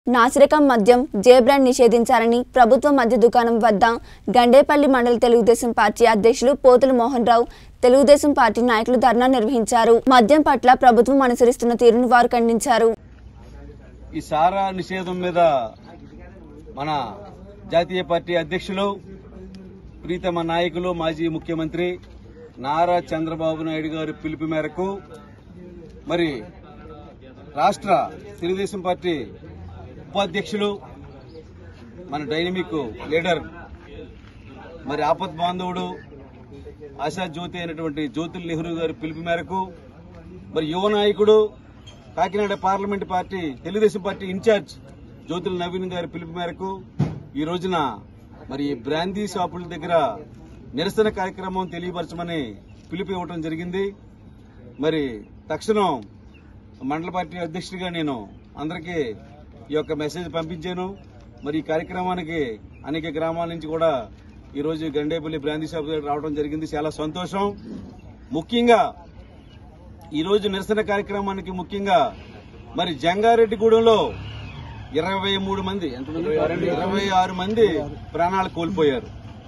నాసిరకం మద్యం జే బ్రాండ్ నిషేధించాలని ప్రభుత్వ మద్య దుకాణం వద్ద గండేపల్లి మండల తెలుగుదేశం పార్టీ అధ్యక్షులు పోతుల మోహన్ రావు తెలుగుదేశం పార్టీ నాయకులు ధర్నా నిర్వహించారు మద్యం పట్ల ప్రభుత్వం అనుసరిస్తున్న తీరును వారు ఖండించారు ఈ సారా నిషేధం మీద మన జాతీయ పార్టీ అధ్యక్షులు ప్రీతమ నాయకులు మాజీ ముఖ్యమంత్రి నారా చంద్రబాబు నాయుడు గారి పిలుపు మేరకు మరి రాష్ట్ర తెలుగుదేశం పార్టీ ఉపాధ్యక్షులు మన డైనమిక్ లీడర్ మరి ఆపత్ బాంధవుడు ఆశా జ్యోతి అయినటువంటి జ్యోతుల్ నెహ్రూ గారి పిలుపు మేరకు మరి యువ నాయకుడు Kakinada parliament party Telugu Desam party in-charge Jyothula Naveen గారి పిలుపు మేరకు ఈ రోజున మరి ఈ బ్రాందీ షాపుల దగ్గర నిరసన కార్యక్రమం తెలియపరచమని పిలుపు ఇవ్వడం జరిగింది మరి తక్షణం మండల పార్టీ అధ్యక్షుడిగా నేను అందరికీ ఈ యొక్క మెసేజ్ పంపించాను మరి ఈ కార్యక్రమానికి అనేక గ్రామాల నుంచి కూడా ఈ రోజు గండేపల్లి బ్రాందీ షాప్ దగ్గర రావడం జరిగింది చాలా సంతోషం ముఖ్యంగా ఈ రోజు నిరసన కార్యక్రమానికి ముఖ్యంగా మరి జంగారెడ్డిగూడెంలో ఇరవై మూడు మంది ఎంతమంది ఇరవై ఆరు మంది ప్రాణాలు కోల్పోయారు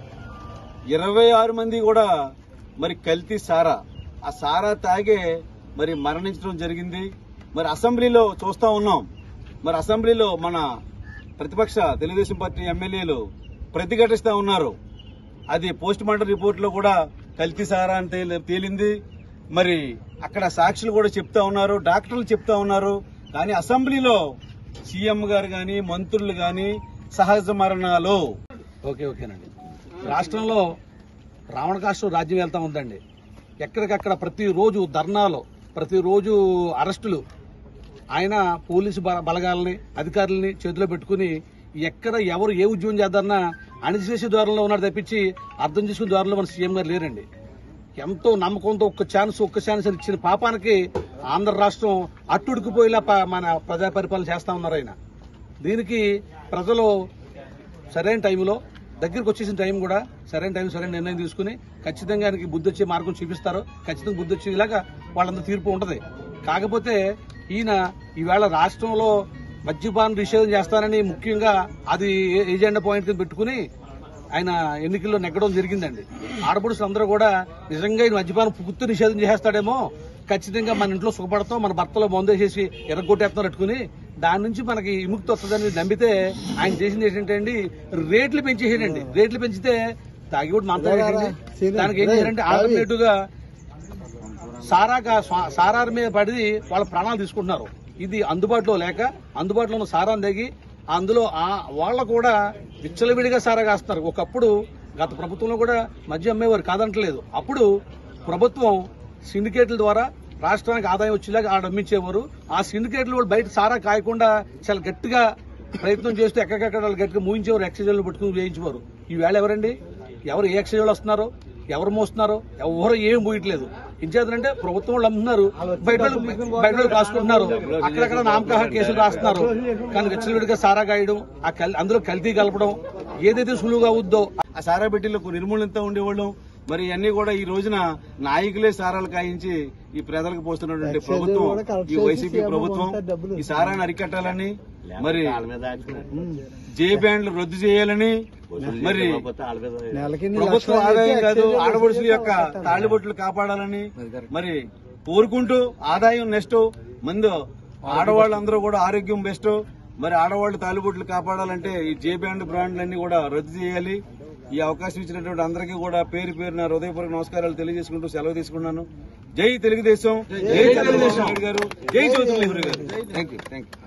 ఇరవై ఆరు మంది కూడా మరి కల్తీ సారా ఆ సారా తాగే మరి మరణించడం జరిగింది మరి అసెంబ్లీలో చూస్తా ఉన్నాం మరి అసెంబ్లీలో మన ప్రతిపక్ష తెలుగుదేశం పార్టీ ఎమ్మెల్యేలు ప్రతిఘటిస్తా ఉన్నారు అది పోస్ట్ మార్టం రిపోర్ట్ లో కూడా కల్తీ సారా అని తేలి- తేలింది మరి అక్కడ సాక్షులు కూడా చెప్తా ఉన్నారు డాక్టర్లు చెప్తా ఉన్నారు కానీ అసెంబ్లీలో సీఎం గారు గాని మంత్రులు గాని సహజ మరణాలు ఓకే ఓకేనండి రాష్ట్రంలో రావణ కాష్టం రాజ్యం వెళ్తా ఉందండి ఎక్కడికక్కడ ప్రతిరోజు ధర్నాలు ప్రతిరోజు అరెస్టులు ఆయన పోలీసు బల- బలగాలని అధికారులని చేతిలో పెట్టుకుని ఎక్కడ ఎవరు ఏ ఉద్యోగం చేద్దారన్నా అణిచేసే ద్వారంలో ఉన్నాడు తప్పించి అర్థం చేసుకునే ద్వారంలో మన సీఎం గారు లేరండి ఎంతో నమ్మకంతో ఒక్క ఛాన్స్ ఒక్క ఛాన్స్ అని ఇచ్చిన పాపానికి ఆంధ్ర రాష్ట్రం అట్టుడికిపోయేలా ప- మన ప్రజా పరిపాలన చేస్తా ఉన్నారు ఆయన దీనికి ప్రజలు సరైన టైంలో దగ్గరికి వచ్చేసిన టైం కూడా సరైన టైం సరైన నిర్ణయం తీసుకుని ఖచ్చితంగా ఆయనకి బుద్ధి వచ్చే మార్గం చూపిస్తారు ఖచ్చితంగా బుద్ధి వచ్చేలాగా వాళ్ళందరూ తీర్పు ఉంటది కాకపోతే ఈయన ఈవేళ రాష్ట్రంలో మద్యపాన నిషేధం చేస్తానని ముఖ్యంగా అది ఏ- ఏజెండా పాయింట్ కింద పెట్టుకుని ఆయన ఎన్నికల్లో నెగ్గడం జరిగిందండి ఆడపడుచులు అందరూ కూడా నిజంగా ఈయన మద్యపానం పూర్తి నిషేధం చేస్తాడేమో ఖచ్చితంగా మన ఇంట్లో సుఖపడతాం మన భర్తలో మందేసేసి ఎర్రగొట్టేస్తాం పెట్టుకుని దాని నుంచి మనకి విముక్తి వస్తుందని నమ్మితే ఆయన చేసింది ఏంటంటే అండి రేట్లు పెంచేసాడండి రేట్లు పెంచితే తాగి కూడా మంతా దానికి ఏం చేయాలంటే ఆల్టర్నేటివ్ గా సారాగా స్వా- సారార్ మీద పడి వాళ్ళ ప్రాణాలు తీసుకుంటున్నారు ఇది అందుబాటులో లేక అందుబాటులో ఉన్న సారాన్ని తగ్గి అందులో ఆ వాళ్ళు కూడా విచ్చలవిడిగా సారా కాస్తున్నారు ఒకప్పుడు గత ప్రభుత్వంలో కూడా మద్యం అమ్మేవారు కాదంటలేదు అప్పుడు ప్రభుత్వం సిండికేట్ల ద్వారా రాష్ట్రానికి ఆదాయం వచ్చేలాగా ఆడ అమ్మించేవారు ఆ సిండికేట్లు వాళ్ళు బయట సారా కాయకుండా చాలా గట్టిగా ప్రయత్నం చేస్తూ ఎక్కడికక్కడ వాళ్ళు గట్టిగా మూయించేవారు ఎక్సైజ్ పట్టుకుని వేయించేవారు ఈ వేళ ఎవరండి ఎవరు ఏ ఎక్సైజ్ వాళ్ళు వస్తున్నారు ఎవరు మోస్తున్నారు ఎవరు ఏం పోయట్లేదు ఇంచేతంటే ప్రభుత్వం వాళ్ళు అమ్ముతున్నారు బయట వాళ్ళు- బయట వాళ్ళు కాసుకుంటున్నారు అక్కడక్కడ నామకాహ కేసులు రాస్తున్నారు కానీ విచ్చలవిడిగా సారా గాయడం ఆ కల్- అందులో కల్తీ కలపడం ఏదైతే సులువుగా అవుద్దో ఆ సారా పెట్టిలకు నిర్మూలనతో ఉండేవాళ్ళం మరి అన్ని కూడా ఈ రోజున నాయకులే సారాలు కాయించి ఈ ప్రజలకు పోస్తున్నటువంటి ప్రభుత్వం ఈ వైసీపీ ప్రభుత్వం ఈ సారాన్ని అరికట్టాలని మరి జే బ్యాండ్లు రద్దు చేయాలని మరి ప్రభుత్వ ఆదాయం కాదు ఆడపడుచుల యొక్క తాళిబొట్లు కాపాడాలని మరి కోరుకుంటూ ఆదాయం నెక్స్ట్ ముందు ఆడవాళ్ళందరూ కూడా ఆరోగ్యం బెస్ట్ మరి ఆడవాళ్ళు తాలిబొట్లు కాపాడాలంటే ఈ జే బ్యాండ్ బ్రాండ్లన్నీ కూడా రద్దు చేయాలి ఈ అవకాశం ఇచ్చినటువంటి అందరికీ కూడా పేరు పేరు నా హృదయపూర్వక నమస్కారాలు తెలియజేసుకుంటూ సెలవు తీసుకున్నాను జై తెలుగుదేశం జై తెలుగుదేశం నాయుడు గారు జై జ్యోతి నెహ్రూ గారు థ్యాంక్ యూ థ్యాంక్ యూ